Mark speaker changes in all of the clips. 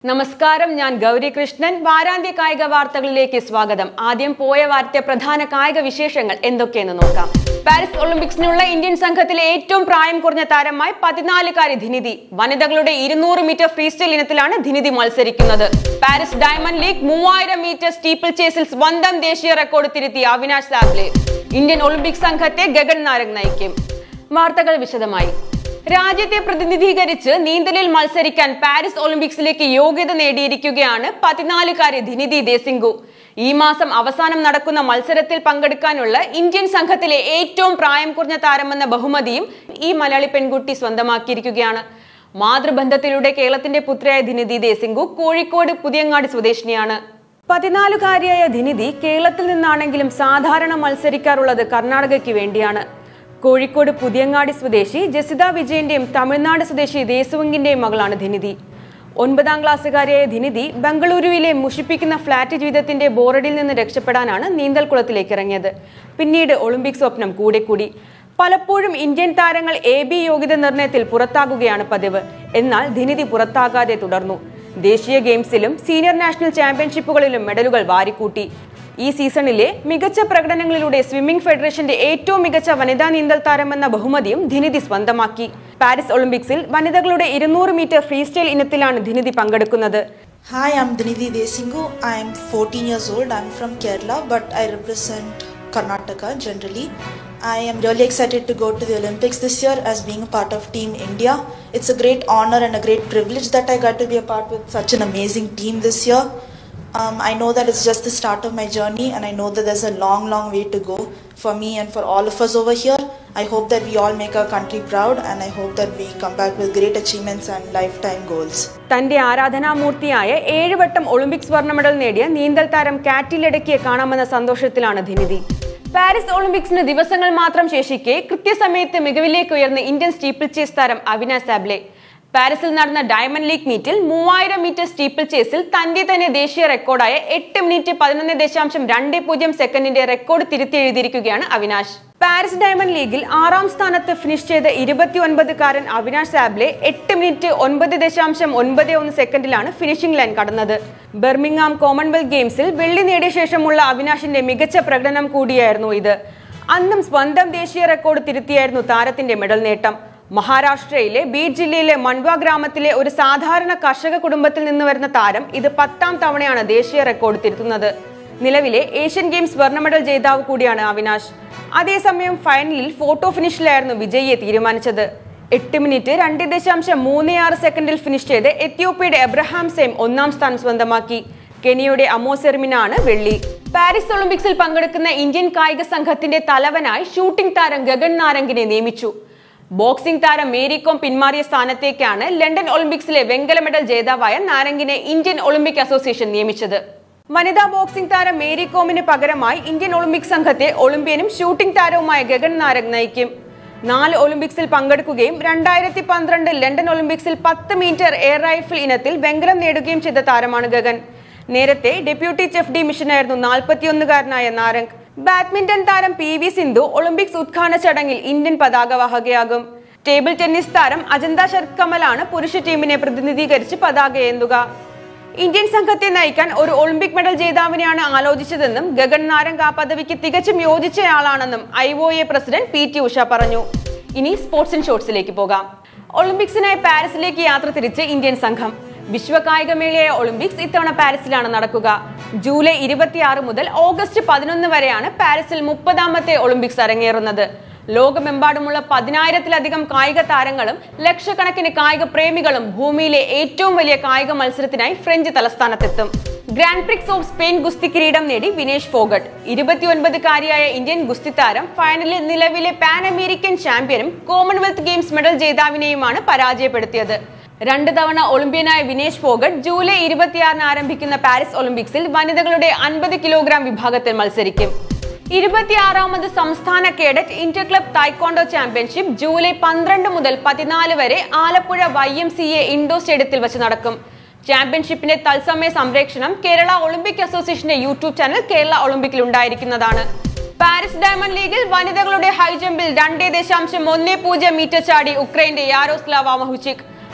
Speaker 1: നമസ്കാരം ഞാൻ ഗൗരി കൃഷ്ണൻ വാരാന്ത്യ കായിക വാർത്തകളിലേക്ക് സ്വാഗതം ആദ്യം പോയ വാരത്തെ പ്രധാന കായിക വിശേഷങ്ങൾ എന്തൊക്കെയെന്ന് നോക്കാം പാരീസ് ഒളിമ്പിക്സിനുള്ള ഇന്ത്യൻ സംഘത്തിലെ ഏറ്റവും പ്രായം കുറഞ്ഞ താരമായി പതിനാലുകാരി ധിനിതി വനിതകളുടെ ഇരുന്നൂറ് മീറ്റർ ഫ്രീസ്റ്റൈൽ ഇനത്തിലാണ് ധിനിതി മത്സരിക്കുന്നത് പാരീസ് ഡയമണ്ട് ലീഗ് മൂവായിരം മീറ്റർ സ്റ്റീപ്പിൾ ചേസിൽ സ്വന്തം ദേശീയ റെക്കോർഡ് തിരുത്തി അവിനാശ് സാബ്ലെ ഇന്ത്യൻ ഒളിമ്പിക് സംഘത്തെ ഗഗൻ നാരംഗ് നയിക്കും വാർത്തകൾ വിശദമായി രാജ്യത്തെ പ്രതിനിധീകരിച്ച് നീന്തലിൽ മത്സരിക്കാൻ പാരീസ് ഒളിമ്പിക്സിലേക്ക് യോഗ്യത നേടിയിരിക്കുകയാണ് പതിനാലുകാരി ധിനിതി ദേസിംഗു ഈ മാസം അവസാനം നടക്കുന്ന മത്സരത്തിൽ പങ്കെടുക്കാനുള്ള ഇന്ത്യൻ സംഘത്തിലെ ഏറ്റവും പ്രായം കുറഞ്ഞ താരമെന്ന ബഹുമതിയും ഈ മലയാളി പെൺകുട്ടി സ്വന്തമാക്കിയിരിക്കുകയാണ് മാതൃബന്ധത്തിലൂടെ കേരളത്തിന്റെ പുത്രിയായ ധിനിതി ദേസിംഗു കോഴിക്കോട് പുതിയങ്ങാടി സ്വദേശിനിയാണ് പതിനാലുകാരിയായ ധിനിതി കേരളത്തിൽ നിന്നാണെങ്കിലും സാധാരണ മത്സരിക്കാറുള്ളത് കർണാടകയ്ക്ക് വേണ്ടിയാണ് കോഴിക്കോട് പുതിയങ്ങാടി സ്വദേശി ജസിത വിജയന്റെയും തമിഴ്നാട് സ്വദേശി ദേസുവങ്കിന്റെയും മകളാണ് ധിനിതി ഒൻപതാം ക്ലാസ്സുകാരിയായ ധിനിതി ബംഗളൂരുവിലെ മുഷിപ്പിക്കുന്ന ഫ്ളാറ്റ് ജീവിതത്തിന്റെ ബോറഡിൽ നിന്ന് രക്ഷപ്പെടാനാണ് നീന്തൽ കുളത്തിലേക്ക് ഇറങ്ങിയത് പിന്നീട് ഒളിമ്പിക് സ്വപ്നം കൂടെ കൂടി പലപ്പോഴും ഇന്ത്യൻ താരങ്ങൾ എ ബി യോഗ്യത നിർണയത്തിൽ പുറത്താകുകയാണ് പതിവ് എന്നാൽ ധിനിതി പുറത്താകാതെ തുടർന്നു ദേശീയ ഗെയിംസിലും സീനിയർ നാഷണൽ ചാമ്പ്യൻഷിപ്പുകളിലും മെഡലുകൾ വാരിക്കൂട്ടി ഈ സീസണിലെ മികച്ച പ്രകടനങ്ങളിലൂടെ സ്വിമ്മിംഗ് ഫെഡറേഷന്റെ ഏറ്റവും മികച്ച വനിതാ നീന്തൽ താരമെന്ന ബഹുമതിയും ധിനിതി സ്വന്തമാക്കി പാരീസ് ഒളിമ്പിക്സിൽ വനിതകളുടെ ഇരുന്നൂറ് മീറ്റർ ഫ്രീസ്റ്റൈൽ ഇനത്തിലാണ് ധിനിതി പങ്കെടുക്കുന്നത്
Speaker 2: Hi, I'm Dhinidhi Desingu. I'm 14 years old. I'm from Kerala, but I represent Karnataka generally. I am really excited to go to the Olympics this year as being a part of Team India. It's a great honor and a great privilege that I got to be a part with such an amazing team this year. Um, I know that it's just the start of my journey, and I know that there's a long, long way to go for me and for all of us over here. I hope that we all make our country proud, and I hope that we come back with great achievements and lifetime goals.
Speaker 1: തന്റെ ആരാധനാമൂർത്തിയായ ഏഴുവട്ടം Olympic സ്വർണ്ണ medal നേടിയ നീന്തൽ താരം കാറ്റി ലഡക്കിയെ കാണാമെന്ന സന്തോഷത്തിലാണ് ധിനിതി Paris ഒളിമ്പിക്സിന് ദിവസങ്ങൾ മാത്രം ശേഷിക്കെ കൃത്യസമയത്ത് മികവിലേക്ക് ഉയർന്ന ഇന്ത്യൻ സ്റ്റീപ്പിൾ ചേസ് താരം അവിനാശ് സാബ്ലെ പാരീസിൽ നടന്ന ഡയമണ്ട് ലീഗ് മീറ്റിൽ മൂവായിരം മീറ്റർ സ്റ്റീപ്പിൾ ചേസിൽ തന്റെ തന്നെ ദേശീയ റെക്കോർഡായ എട്ട് മിനിറ്റ് പതിനൊന്ന് ദശാംശം രണ്ട് പൂജ്യം സെക്കൻഡിന്റെ റെക്കോർഡ് തിരുത്തി എഴുതിയിരിക്കുകയാണ് അവിനാശ് പാരീസ് ഡയമണ്ട് ലീഗിൽ ആറാം സ്ഥാനത്ത് ഫിനിഷ് ചെയ്ത ഇരുപത്തി ഒൻപതുകാരൻ അവിനാശ് സാബ്ലെ എട്ട് മിനിറ്റ് ഒൻപത് ദശാംശം ഒൻപത് ഒന്ന് സെക്കൻഡിലാണ് ഫിനിഷിംഗ് ലൈൻ കടന്നത് ബെർമിംഗാം കോമൺവെൽത്ത് ഗെയിംസിൽ വെള്ളി നേടിയ ശേഷമുള്ള അവിനാശിന്റെ മികച്ച പ്രകടനം കൂടിയായിരുന്നു ഇത് അന്നും സ്വന്തം ദേശീയ റെക്കോർഡ് തിരുത്തിയായിരുന്നു താരത്തിന്റെ മെഡൽ നേട്ടം മഹാരാഷ്ട്രയിലെ ബീഡ് ജില്ലയിലെ മൺവ ഗ്രാമത്തിലെ ഒരു സാധാരണ കർഷക കുടുംബത്തിൽ നിന്ന് വരുന്ന താരം ഇത് പത്താം തവണയാണ് ദേശീയ റെക്കോർഡ് തിരുത്തുന്നത് നിലവിലെ ഏഷ്യൻ ഗെയിംസ് സ്വർണ്ണ മെഡൽ ജേതാവ് കൂടിയാണ് അവിനാശ് അതേസമയം ഫൈനലിൽ ഫോട്ടോ ഫിനിഷിലായിരുന്നു വിജയിയെ തീരുമാനിച്ചത് എട്ട് മിനിറ്റ് രണ്ട് ദശാംശം മൂന്ന് ആറ് സെക്കൻഡിൽ ഫിനിഷ് ചെയ്ത് എത്യോപ്യയുടെ എബ്രഹാം സെയിം ഒന്നാം സ്ഥാനം സ്വന്തമാക്കി കെനിയയുടെ അമോസെർമിനാണ് വെള്ളി പാരീസ് ഒളിമ്പിക്സിൽ പങ്കെടുക്കുന്ന ഇന്ത്യൻ കായിക സംഘത്തിന്റെ തലവനായി ഷൂട്ടിംഗ് താരം ഗഗൻ നാരംഗിനെ നിയമിച്ചു ബോക്സിംഗ് താരം മേരി കോം പിന്മാറിയ സ്ഥാനത്തേക്കാണ് ലണ്ടൻ ഒളിമ്പിക്സിലെ വെങ്കല മെഡൽ ജേതാവായ നാരംഗിനെ ഇന്ത്യൻ ഒളിമ്പിക് അസോസിയേഷൻ നിയമിച്ചത് വനിതാ ബോക്സിംഗ് താരം മേരി കോമിന് പകരമായി ഇന്ത്യൻ ഒളിമ്പിക് സംഘത്തെ ഒളിമ്പ്യനും ഷൂട്ടിംഗ് താരവുമായ ഗഗൻ നാരംഗ് നയിക്കും നാല് ഒളിമ്പിക്സിൽ പങ്കെടുക്കുകയും രണ്ടായിരത്തി പന്ത്രണ്ട് ലണ്ടൻ ഒളിമ്പിക്സിൽ പത്ത് മീറ്റർ എയർ റൈഫിൾ ഇനത്തിൽ വെങ്കലം നേടുകയും ചെയ്ത താരമാണ് ഗഗൻ നേരത്തെ ഡെപ്യൂട്ടി ചെഫ് ഡി മിഷനായിരുന്നു നാൽപ്പത്തിയൊന്നുകാരനായ നാരംഗ് ബാഡ്മിന്റൺ താരം പി വി സിന്ധു ഒളിമ്പിക്സ് ഉദ്ഘാടന ചടങ്ങിൽ ഇന്ത്യൻ പതാകവാഹകയാകും ടേബിൾ ടെന്നീസ് താരം അജന്ത ശരത് കമലാണ് പുരുഷ ടീമിനെ പ്രതിനിധീകരിച്ച് പതാക ഏന്തുക ഇന്ത്യൻ സംഘത്തെ നയിക്കാൻ ഒരു ഒളിമ്പിക് മെഡൽ ജേതാവിനെയാണ് ആലോചിച്ചതെന്നും ഗഗൻ നാരംഗ് ആ പദവിക്ക് തികച്ചും യോജിച്ചയാളാണെന്നും I O A president P T Usha പറഞ്ഞു ഇനി സ്പോർട്സ് ആൻഡ് ഷോർട്സിലേക്ക് പോകാം ഒളിമ്പിക്സിനായി പാരീസിലേക്ക് യാത്ര തിരിച്ച് ഇന്ത്യൻ സംഘം വിശ്വ കായികമേളയായ ഒളിമ്പിക്സ് ഇത്തവണ പാരീസിലാണ് നടക്കുക ജൂലൈ ഇരുപത്തിയാറ് മുതൽ ഓഗസ്റ്റ് പതിനൊന്ന് വരെയാണ് പാരീസിൽ മുപ്പതാമത്തെ ഒളിമ്പിക്സ് അരങ്ങേറുന്നത് ലോകമെമ്പാടുമുള്ള പതിനായിരത്തിലധികം കായിക താരങ്ങളും ലക്ഷക്കണക്കിന് കായിക പ്രേമികളും ഭൂമിയിലെ ഏറ്റവും വലിയ കായിക മത്സരത്തിനായി ഫ്രഞ്ച് തലസ്ഥാനത്തെത്തും ഗ്രാൻഡ് പ്രിക്സ് ഓഫ് സ്പെയിൻ ഗുസ്തി കിരീടം നേടി വിനേഷ് ഫോഗട്ട് ഇരുപത്തിയൊൻപതുകാരിയായ ഇന്ത്യൻ ഗുസ്തി താരം ഫൈനലിൽ നിലവിലെ പാൻ അമേരിക്കൻ ചാമ്പ്യനും കോമൺവെൽത്ത് ഗെയിംസ് മെഡൽ ജേതാവിനെയുമാണ് പരാജയപ്പെടുത്തിയത് രണ്ട് തവണ ഒളിമ്പ്യനായ വിനേഷ് ഫോഗട്ട് ജൂലൈ ഇരുപത്തിയാറിന് ആരംഭിക്കുന്ന പാരീസ് ഒളിമ്പിക്സിൽ വനിതകളുടെ അൻപത് കിലോഗ്രാം വിഭാഗത്തിൽ മത്സരിക്കും ഇരുപത്തിയാറാമത് സംസ്ഥാന cadet inter club taekwondo championship July പന്ത്രണ്ട് മുതൽ പതിനാല് വരെ Alappuzha Y M C A indoor സ്റ്റേഡിയത്തിൽ വെച്ച് നടക്കും ചാമ്പ്യൻഷിപ്പിന്റെ തത്സമയ സംപ്രേഷണം കേരള ഒളിമ്പിക് അസോസിയേഷന്റെ യൂട്യൂബ് ചാനൽ കേരള ഒളിമ്പിക്കിൽ ഉണ്ടായിരിക്കുന്നതാണ് പാരീസ് ഡയമണ്ട് ലീഗിൽ വനിതകളുടെ ഹൈജമ്പിൽ രണ്ടേ ദശാംശം ഒന്നേ പൂജ്യം മീറ്റർ ചാടി ഉക്രൈന്റെ യാരോസ്ലാവ മഹുച്ചിക്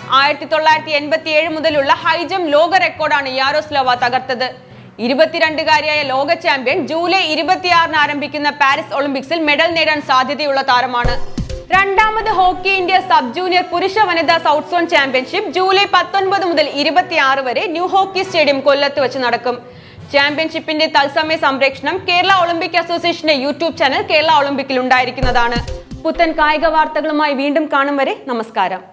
Speaker 1: ആയിരത്തി തൊള്ളായിരത്തി എൺപത്തി ഏഴ് മുതലുള്ള ഹൈജം ലോക റെക്കോർഡാണ് യാരോസ്ലോവ തകർത്തത് ഇരുപത്തിരണ്ടുകാരിയായ ലോക ചാമ്പ്യൻ ജൂലൈ ഇരുപത്തിയാറിന് ആരംഭിക്കുന്ന പാരീസ് ഒളിമ്പിക്സിൽ മെഡൽ നേടാൻ സാധ്യതയുള്ള താരമാണ് രണ്ടാമത് ഹോക്കി ഇന്ത്യ സബ് ജൂനിയർ പുരുഷ വനിതാ സൗത്ത് സോൺ ചാമ്പ്യൻഷിപ്പ് ജൂലൈ പത്തൊൻപത് മുതൽ ഇരുപത്തിയാറ് വരെ ന്യൂ ഹോക്കി സ്റ്റേഡിയം കൊല്ലത്ത് വെച്ച് നടക്കും ചാമ്പ്യൻഷിപ്പിന്റെ തത്സമയ സംപ്രേഷണം കേരള ഒളിമ്പിക് അസോസിയേഷന്റെ യൂട്യൂബ് ചാനൽ കേരള ഒളിമ്പിക്കിൽ ഉണ്ടായിരിക്കുന്നതാണ് പുത്തൻ കായിക വാർത്തകളുമായി വീണ്ടും കാണും വരെ നമസ്കാരം